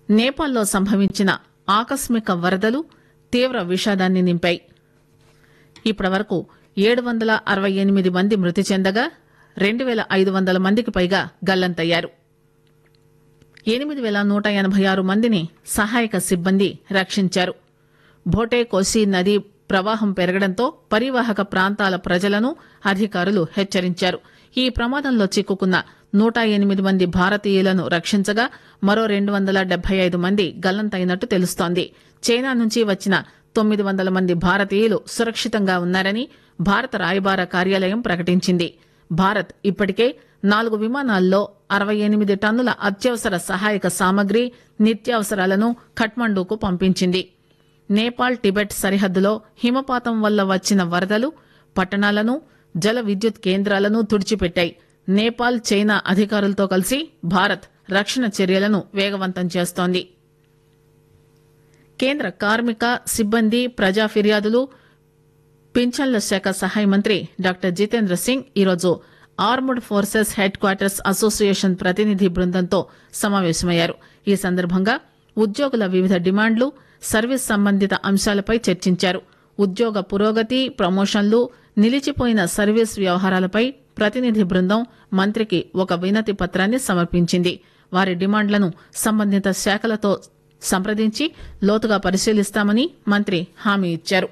నేపాల్లో సంభవించిన ఆకస్మిక వరదలు తీవ్ర విషాదాన్ని నింపాయి ఇప్పటివరకు ఏడు వందల అరవై ఎనిమిది మంది మృతి చెందగా రెండు వేల ఐదు వందల మందికి పైగా గల్లంతయ్యారు ఎనిమిది వేల నూట ఎనభై ఆరు మందిని సహాయక సిబ్బంది రక్షించారు భోటే కోసి నదీ ప్రవాహం పెరగడంతో పరివాహక ప్రాంతాల ప్రజలను అధికారులు హెచ్చరించారు ఈ ప్రమాదంలో చిక్కుకున్న నూట ఎనిమిది మంది భారతీయులను రక్షించగా మరో రెండు వందల డెబ్బై ఐదు మంది గల్లంతైనట్టు తెలుస్తోంది చైనా నుంచి వచ్చిన తొమ్మిది వందల మంది భారతీయులు సురక్షితంగా ఉన్నారని భారత రాయబార కార్యాలయం ప్రకటించింది భారత్ ఇప్పటికే నాలుగు విమానాల్లో అరవై ఎనిమిది టన్నుల అత్యవసర సహాయక సామగ్రి నిత్యావసరాలను ఖట్మండూకు పంపించింది నేపాల్ టిబెట్ సరిహద్దులో హిమపాతం వల్ల వచ్చిన వరదలు పట్టణాలను జల విద్యుత్ కేంద్రాలను తుడిచిపెట్టాయి నేపాల్ చైనా అధికారులతో కలిసి భారత్ రక్షణ చర్యలను వేగవంతం చేస్తోంది కేంద్ర కార్మిక సిబ్బంది ప్రజా ఫిర్యాదులు పింఛన్ల శాఖ సహాయ మంత్రి డాక్టర్ జితేంద్ర సింగ్ ఈరోజు armed forces headquarters association ప్రతినిధి బృందంతో సమావేశమయ్యారు ఈ సందర్భంగా ఉద్యోగుల వివిధ డిమాండ్లు సర్వీస్ సంబంధిత అంశాలపై చర్చించారు ఉద్యోగ పురోగతి ప్రమోషన్లు నిలిచిపోయిన సర్వీస్ వ్యవహారాలపై ప్రతినిధి బృందం మంత్రికి ఒక వినతి పత్రాన్ని సమర్పించింది వారి డిమాండ్లను సంబంధిత శాఖలతో సంప్రదించి లోతుగా పరిశీలిస్తామని మంత్రి హామీ ఇచ్చారు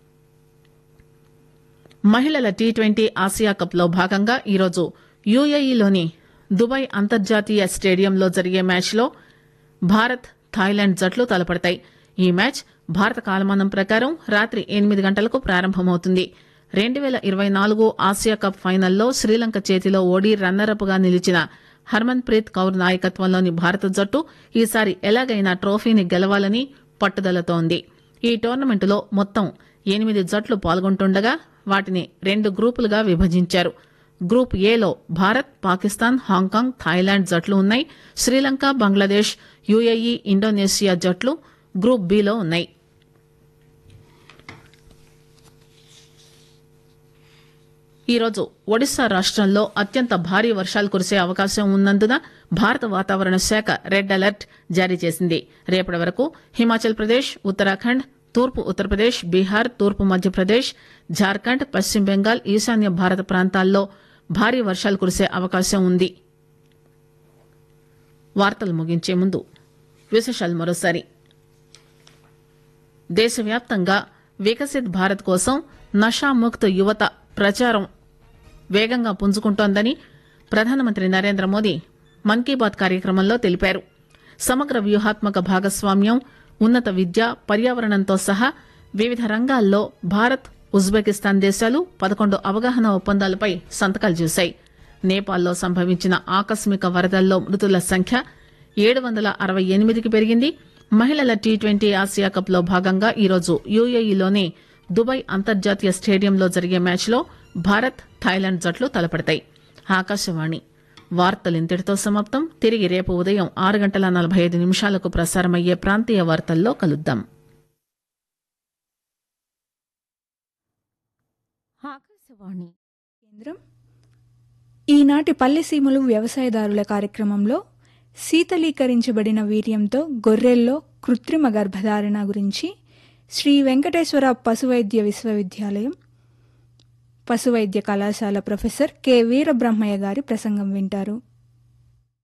మహిళల టీ ట్వంటీ ఆసియా కప్ లో భాగంగా ఈరోజు యుఏఈలోని దుబాయ్ అంతర్జాతీయ స్టేడియంలో జరిగే మ్యాచ్లో భారత్ థాయిలాండ్ జట్లు తలపడతాయి ఈ మ్యాచ్ భారత కాలమానం ప్రకారం రాత్రి ఎనిమిది గంటలకు ప్రారంభమవుతుంది రెండు వేల ఇరవై నాలుగు ఆసియా కప్ ఫైనల్లో శ్రీలంక చేతిలో ఓడి రన్నరప్ గా నిలిచిన హర్మన్ ప్రీత్ కౌర్ నాయకత్వంలోని భారత జట్టు ఈసారి ఎలాగైనా ట్రోఫీని గెలవాలని పట్టుదలతో ఉంది ఈ టోర్నమెంటులో మొత్తం ఎనిమిది జట్లు పాల్గొంటుండగా వాటిని రెండు గ్రూపులుగా విభజించారు గ్రూప్ ఏలో భారత్ పాకిస్తాన్ హాంకాంగ్ థాయిలాండ్ జట్లు ఉన్నాయి శ్రీలంక బంగ్లాదేశ్ యుఏఈ ఇండోనేషియా జట్లు గ్రూప్ బిలో ఉన్నాయి ఈరోజు ఒడిశా రాష్టంలో అత్యంత భారీ వర్షాలు కురిసే అవకాశం ఉన్నందున భారత వాతావరణ శాఖ రెడ్ అలర్ట్ జారీ చేసింది రేపటి వరకు హిమాచల్ ప్రదేశ్ ఉత్తరాఖండ్ తూర్పు ఉత్తరప్రదేశ్ బీహార్ తూర్పు మధ్యప్రదేశ్ జార్ఖండ్ పశ్చిమ బెంగాల్ ఈశాన్య భారత ప్రాంతాల్లో భారీ వర్షాలు కురిసే అవకాశం ఉంది వార్తలు ముగించే ముందు విశేషాలు మరోసారి దేశవ్యాప్తంగా వికసిత్ భారత్ కోసం నషాముక్త్ యువత ప్రచారం వేగంగా పుంజుకుంటోందని ప్రధానమంత్రి నరేంద్ర మోదీ మన్ కీ బాత్ కార్యక్రమంలో తెలిపారు సమగ్ర వ్యూహాత్మక భాగస్వామ్యం ఉన్నత విద్య పర్యావరణంతో సహా వివిధ రంగాల్లో భారత్ ఉజ్బెకిస్తాన్ దేశాలు పదకొండు అవగాహన ఒప్పందాలపై సంతకాలు చేశాయి నేపాల్లో సంభవించిన ఆకస్మిక వరదల్లో మృతుల సంఖ్య ఏడు వందల అరవై ఎనిమిదికి పెరిగింది మహిళల టీ ట్వంటీ ఆసియా కప్ లో భాగంగా ఈరోజు యుఏఈలోని దుబాయ్ అంతర్జాతీయ స్టేడియంలో జరిగే మ్యాచ్లో భారత్ థాయిలాండ్ జట్లు తలపడతాయి ఆకాశవాణి వార్తలు ఇంతటితో సమాప్తం తిరిగి రేపు ఉదయం ఆరు గంటల నలభై ఐదు నిమిషాలకు ప్రసారమయ్యే ప్రాంతీయ వార్తల్లో కలుద్దాం ఆకాశవాణి కేంద్రం ఈనాటి పల్లెసీమలు వ్యవసాయదారుల కార్యక్రమంలో శీతలీకరించబడిన వీర్యంతో గొర్రెల్లో కృత్రిమ గర్భధారణ గురించి శ్రీ వెంకటేశ్వర పశువైద్య విశ్వవిద్యాలయం పశువైద్య కళాశాల ప్రొఫెసర్ కె వీరబ్రహ్మయ్య గారి ప్రసంగం వింటారు